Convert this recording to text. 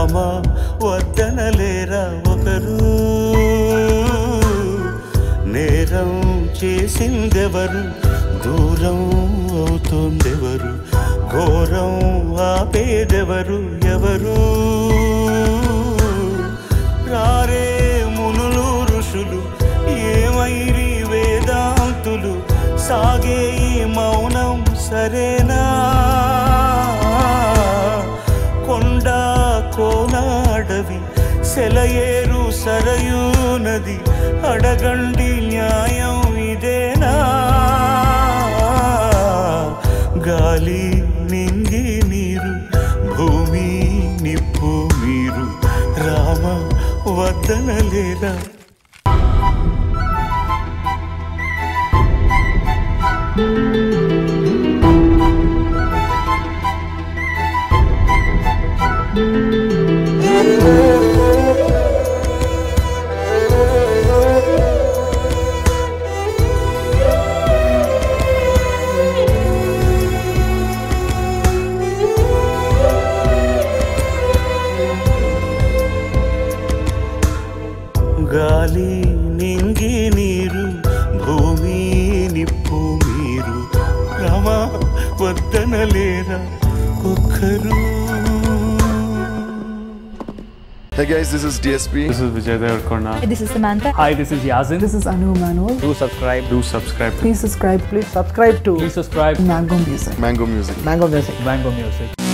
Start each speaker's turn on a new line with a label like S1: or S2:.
S1: రామ వద్దనలేరా ఒకరు నేరం చేసిందెవరు దూరం అవుతోందెవరు ఘోరం ఆపేదెవరు ఎవరు రారే మునులు ఋషులు ఏమైరి వేదాంతులు సాగే ఈ మౌనం సరేనా కొండ కోనాడవి సెలయేరు సరయూ నది అడగండి న్యాయం ఇదేనా గాలి నింగి నీరు భూమి నిప్పు మీరు రామ వద్దనలేరా గాలి నింగి నీరు భూమి నిప్పు మీరు రమ వద్దనలేరా ఒక్కరు
S2: Hey guys, this is DSP.
S3: This is Vijay Devarkonda.
S4: This is Samantha.
S3: Hi, this is Yazin.
S5: This is Anu Manol.
S3: Do subscribe. Do subscribe.
S5: Please subscribe. Please subscribe to
S3: Please subscribe.
S5: Mango Music.
S2: Mango Music.
S5: Mango Music.
S3: Mango Music.